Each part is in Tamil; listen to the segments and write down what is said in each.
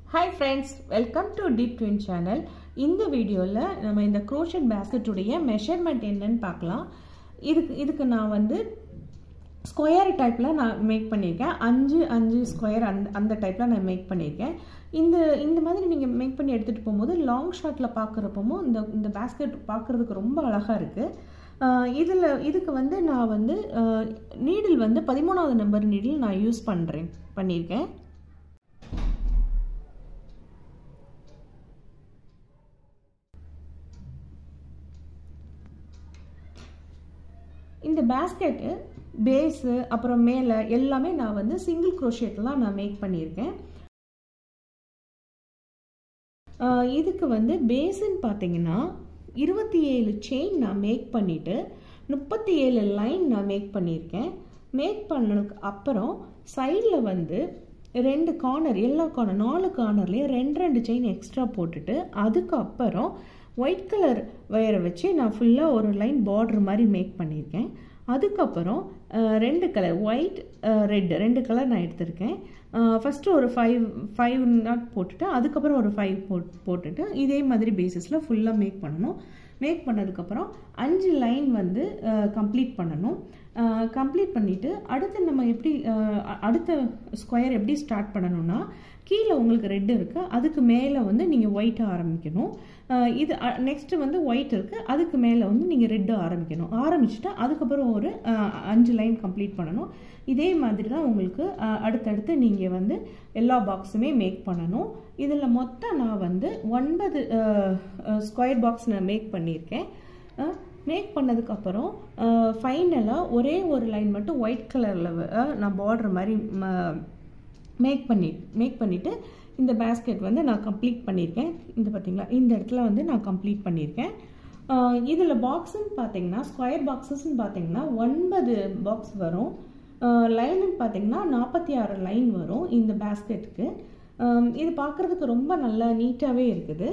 hi friends welcome to deep twin channel இந்த வீடியோவில் நம்ம இந்த க்ரோஷன் பேஸ்கெட்டுடைய மெஷர்மெண்ட் என்னன்னு பார்க்கலாம் இதுக்கு இதுக்கு நான் வந்து ஸ்கொயர் டைப்பில் நான் மேக் பண்ணியிருக்கேன் அஞ்சு அஞ்சு ஸ்கொயர் அந்த அந்த டைப்பில் நான் மேக் பண்ணியிருக்கேன் இந்த இந்த மாதிரி நீங்கள் மேக் பண்ணி எடுத்துகிட்டு போகும்போது லாங் ஷாட்டில் பார்க்குறப்பமோ இந்த இந்த பேஸ்கெட் பார்க்குறதுக்கு ரொம்ப அழகாக இருக்குது இதில் இதுக்கு வந்து நான் வந்து நீடில் வந்து பதிமூணாவது நம்பர் நீடில் நான் யூஸ் பண்ணுறேன் பண்ணியிருக்கேன் இந்த பேஸ்கெட்டு பேஸு அப்புறம் மேலே எல்லாமே நான் வந்து சிங்கிள் க்ரோஷேட்லாம் நான் மேக் பண்ணியிருக்கேன் இதுக்கு வந்து பேஸுன்னு பார்த்தீங்கன்னா இருபத்தி ஏழு செயின் நான் மேக் பண்ணிவிட்டு முப்பத்தி ஏழு லைன் நான் மேக் பண்ணியிருக்கேன் மேக் பண்ணதுக்கு அப்புறம் சைடில் வந்து ரெண்டு கார்னர் எல்லா கார்னர் நாலு கார்னர்லேயும் ரெண்டு ரெண்டு செயின் எக்ஸ்ட்ரா போட்டுட்டு அதுக்கப்புறம் ஒயிட் கலர் வயரை வச்சு நான் ஃபுல்லாக ஒரு லைன் பார்டர் மாதிரி மேக் பண்ணியிருக்கேன் அதுக்கப்புறம் ரெண்டு கலர் ஒயிட் ரெட் ரெண்டு கலர் நான் எடுத்திருக்கேன் ஃபஸ்ட்டு ஒரு ஃபைவ் ஃபைவ் நாட் போட்டுட்டு அதுக்கப்புறம் ஒரு ஃபைவ் போட் போட்டுட்டு இதே மாதிரி பேசிஸில் ஃபுல்லாக மேக் பண்ணணும் மேக் பண்ணதுக்கப்புறம் அஞ்சு லைன் வந்து கம்ப்ளீட் பண்ணணும் கம்ப்ளீட் பண்ணிவிட்டு அடுத்து நம்ம எப்படி அடுத்த ஸ்கொயர் எப்படி ஸ்டார்ட் பண்ணணும்னா கீழே உங்களுக்கு ரெட் இருக்குது அதுக்கு மேலே வந்து நீங்கள் ஒயிட்டை ஆரம்பிக்கணும் இது நெக்ஸ்ட்டு வந்து ஒயிட் இருக்குது அதுக்கு மேலே வந்து நீங்கள் ரெட்டு ஆரம்பிக்கணும் ஆரம்பிச்சுட்டு அதுக்கப்புறம் ஒரு அஞ்சு லைன் கம்ப்ளீட் பண்ணணும் இதே மாதிரி தான் உங்களுக்கு அடுத்தடுத்து நீங்கள் வந்து எல்லா பாக்ஸுமே மேக் பண்ணணும் இதில் மொத்தம் நான் வந்து ஒன்பது ஸ்கொயர் பாக்ஸ் நான் மேக் பண்ணியிருக்கேன் மேக் பண்ணதுக்கப்புறம் ஃபைனலாக ஒரே ஒரு லைன் மட்டும் ஒயிட் கலரில் நான் பார்டர் மாதிரி மேக் பண்ணி மேக் பண்ணிவிட்டு இந்த பேஸ்கெட் வந்து நான் கம்ப்ளீட் பண்ணியிருக்கேன் இந்த பார்த்தீங்களா இந்த இடத்துல வந்து நான் கம்ப்ளீட் பண்ணியிருக்கேன் இதில் பாக்ஸுன்னு பார்த்தீங்கன்னா ஸ்கொயர் பாக்ஸஸ்ன்னு பார்த்தீங்கன்னா ஒன்பது பாக்ஸ் வரும் லைனுன்னு பார்த்தீங்கன்னா நாற்பத்தி ஆறு லைன் வரும் இந்த பேஸ்கெட்டுக்கு இது பார்க்குறதுக்கு ரொம்ப நல்லா நீட்டாகவே இருக்குது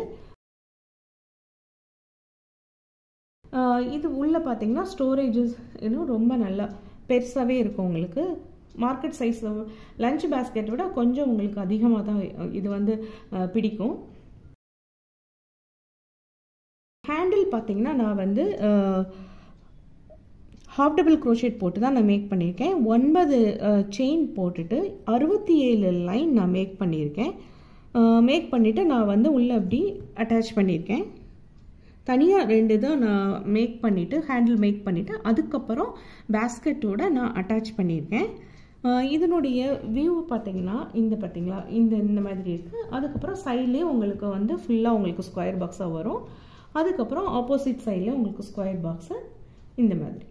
இது உள்ளே பார்த்தீங்கன்னா ஸ்டோரேஜஸ் இன்னும் ரொம்ப நல்லா பெருசாகவே இருக்கும் உங்களுக்கு மார்க்கெட் சைஸ் லஞ்ச் பேஸ்கெட் விட கொஞ்சம் உங்களுக்கு அதிகமாக தான் இது வந்து பிடிக்கும் ஹேண்டில் பார்த்தீங்கன்னா நான் வந்து ஹாஃப் டபுள் க்ரோஷேட் போட்டு தான் நான் மேக் பண்ணியிருக்கேன் ஒன்பது செயின் போட்டுட்டு அறுபத்தி ஏழு லைன் நான் மேக் பண்ணியிருக்கேன் மேக் பண்ணிவிட்டு நான் வந்து உள்ளே அப்படி அட்டாச் பண்ணியிருக்கேன் தனியாக ரெண்டு தான் நான் மேக் பண்ணிவிட்டு ஹேண்டில் மேக் பண்ணிவிட்டு அதுக்கப்புறம் பேஸ்கெட்டோட நான் அட்டாச் பண்ணியிருக்கேன் இதனுடைய வியூ பார்த்தீங்கன்னா இந்த பார்த்தீங்களா இந்த இந்த மாதிரி இருக்குது அதுக்கப்புறம் சைட்லேயே உங்களுக்கு வந்து ஃபுல்லாக உங்களுக்கு ஸ்கொயர் பாக்ஸாக வரும் அதுக்கப்புறம் ஆப்போசிட் சைட்லேயே உங்களுக்கு ஸ்கொயர் பாக்ஸு இந்த மாதிரி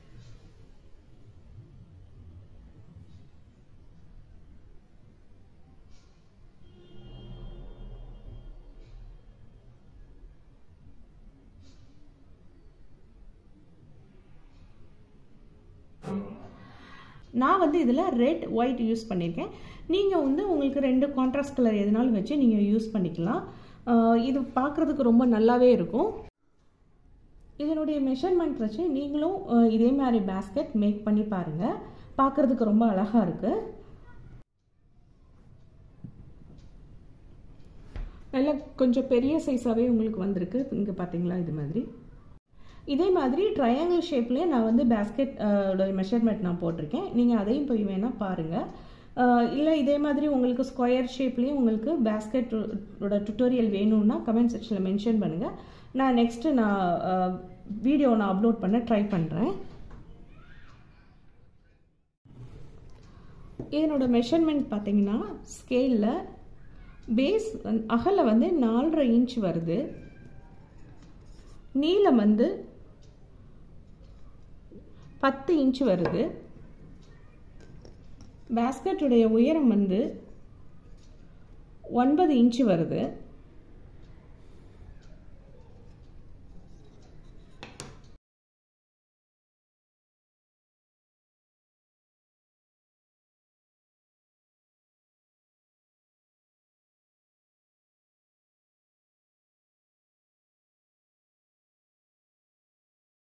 நான் வந்து இதில் ரெட் ஒயிட் யூஸ் பண்ணியிருக்கேன் நீங்கள் வந்து உங்களுக்கு ரெண்டு கான்ட்ராஸ்ட் கலர் எதுனாலும் வச்சு நீங்கள் யூஸ் பண்ணிக்கலாம் இது பார்க்குறதுக்கு ரொம்ப நல்லாவே இருக்கும் இதனுடைய மெஷர்மெண்ட் வச்சு நீங்களும் இதே மாதிரி பேஸ்கெட் மேக் பண்ணி பாருங்கள் பார்க்குறதுக்கு ரொம்ப அழகாக இருக்குது நல்லா கொஞ்சம் பெரிய சைஸாகவே உங்களுக்கு வந்திருக்கு இங்கே பார்த்தீங்களா இது மாதிரி இதே மாதிரி ட்ரையாங்கிள் ஷேப்லேயே நான் வந்து பேஸ்கெட் மெஷர்மெண்ட் நான் போட்டிருக்கேன் நீங்கள் அதையும் போய் வேணால் பாருங்கள் இல்லை இதே மாதிரி உங்களுக்கு ஸ்கொயர் ஷேப்லேயும் உங்களுக்கு பேஸ்கெட்டோட டுட்டோரியல் வேணும்னா கமெண்ட் செக்ஷனில் மென்ஷன் பண்ணுங்கள் நான் நெக்ஸ்ட்டு நான் வீடியோ நான் அப்லோட் பண்ண ட்ரை பண்ணுறேன் இதனோட மெஷர்மெண்ட் பார்த்தீங்கன்னா ஸ்கேலில் பேஸ் அகல வந்து நாலரை இன்ச் வருது நீளம் வந்து பத்து இன்ச் வருது பேஸ்கெட்டுடைய உயரம் வந்து ஒன்பது இன்ச்சு வருது